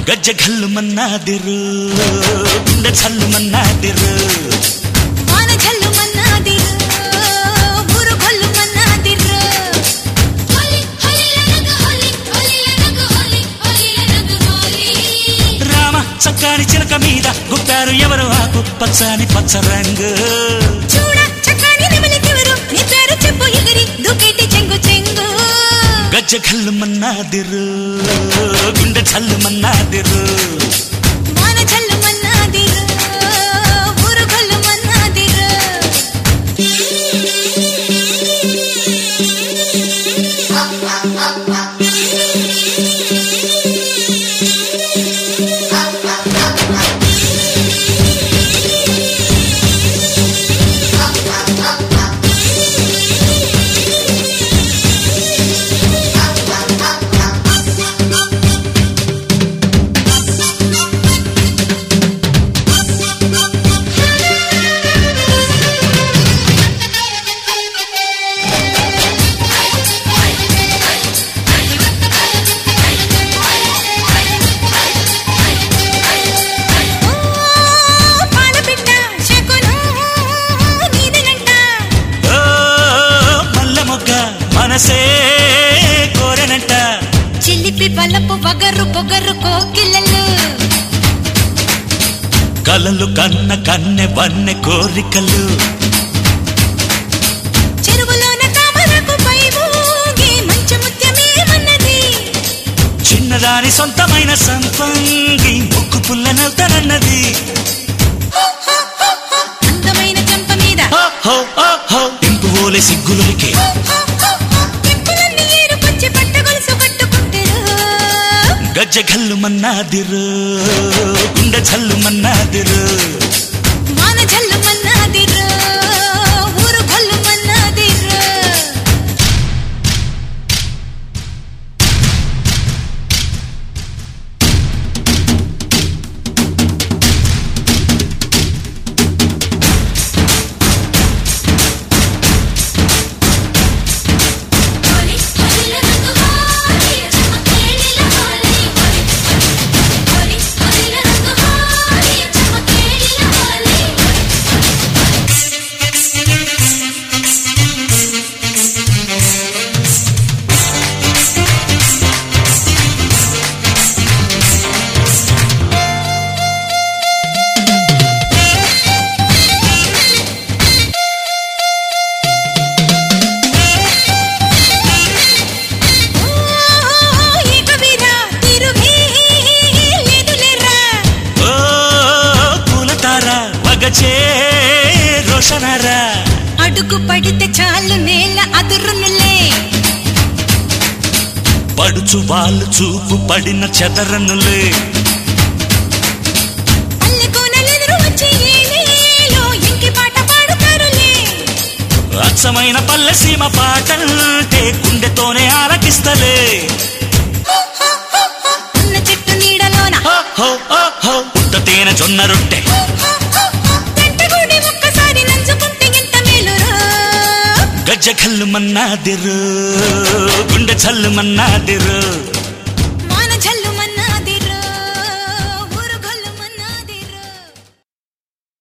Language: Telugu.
గజ్జ ఘల్లు మన్నాదిరు గుండె చల్లు మన్నాదిరు వాన జల్లు మన్నాదిరు ఊరు గొల్లు మన్నాదిరు హోలీ హోలీ రంగు హోలీ హోలీ రంగు హోలీ హోలీ రంగు హోలీ రామ చక్కని చిలక మీద గుప్పారు ఎవరు ఆకు పచ్చని పచ్చ రంగు చూడ చక్కని నెమలికెవరు నీ పేరు చెప్పు ఎగిరి దుకేటి చెంగు చెంగు గజ్జ ఘల్లు మన్నాదిరు గుండె చల్లు మన్నాదిరు వాన జల్లు మన్నాదిరు ఊరు గొల్లు మన్నాదిరు ఓ పాలపిట్ట శకును నీదనంట ఓ మల్ల మొగ్గ మనసే కోరనంట చిలిపి బలపు వగరు పొగరు కోకిలలు కలలు కన్న కన్నె వన్నె కోరికలు చెరువులోన తామరకు పై ఊగి మంచు ముత్యమేమన్నది చిన్నదాని సొంతమైన సంపంగి ముక్కు పుల్లనవుతానన్నది అందమైన చెంప మీద ఓహో ఓహో ఇంపు ఓలే సిగ్గులకి చెప్పులన్నీ ఏరుకొచ్చి పట్ట గొలుసు కట్టుకుంటారు గజ్జ ఘల్లు మన్నాదిరు గుండె చల్లు మన్నాదిరు వాన జల్లు మన్నాదిరు ఊరు గొల్లు మన్నాదిరు హోలీ హోలీ రంగు హోలీ చమకేడిల హోలీ హోలీ హోలీ హోలీ రంగు హోలీ చమకేడిల హోలీ ఓ ఈ కవిరా తిరుగే లేదులేరా ఓ పూలతార వగచే రోషనారా అడుగు పడితే చాలు నేల అదురునులే పడుచు వాళ్ళు చూపు పడిన చెదరనులే అల్లె కోనలెదురు వచ్చి ఏలేలో ఇంకి పాట పాడుతారులే అచ్చమైన పల్లె సీమ పాటంటే గుండెతోనే ఆలకిస్తలే ఉన్న చెట్టు నీడలోన ఓహో ఓహో ఉత్త తేనె జొన్న రొట్టె గంటగూడి ఒక్కసారి నంచుకుంటే ఎంత మేలురా గజ్జ కల్లు మన్నాదిరు గుండె చల్లు మన్నాదిరు